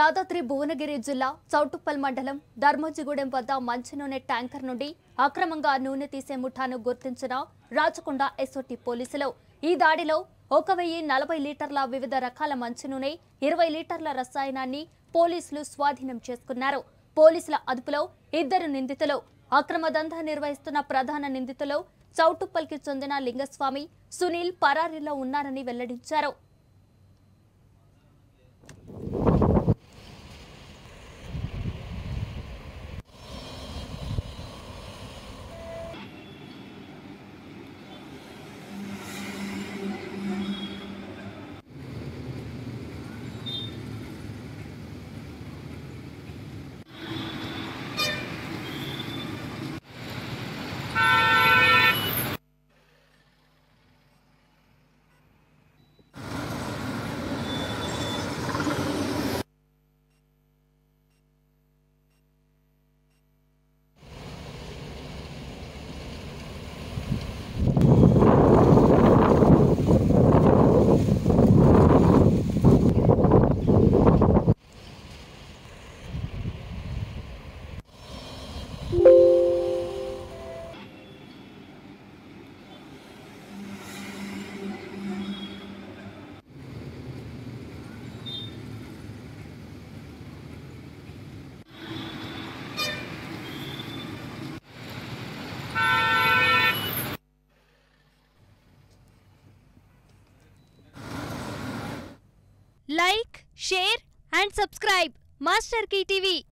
యాదాద్రి భువనగిరి జిల్లా చౌటుప్పల్ మండలం ధర్మజిగూడెం వద్ద మంచి నూనె ట్యాంకర్ నుండి అక్రమంగా నూనె తీసే ముఠాను గుర్తించిన రాచకొండ ఎస్ఓటి పోలీసులు ఈ దాడిలో ఒక వెయ్యి నలభై లీటర్ల వివిధ రకాల మంచి నూనె ఇరవై లీటర్ల రసాయనాన్ని పోలీసులు స్వాధీనం చేసుకున్నారు పోలీసుల అదుపులో ఇద్దరు నిందితులు అక్రమ దందా నిర్వహిస్తున్న ప్రధాన నిందితులు చౌటుప్పల్కి చెందిన లింగస్వామి సునీల్ పరారీలో ఉన్నారని వెల్లడించారు like share and subscribe master TV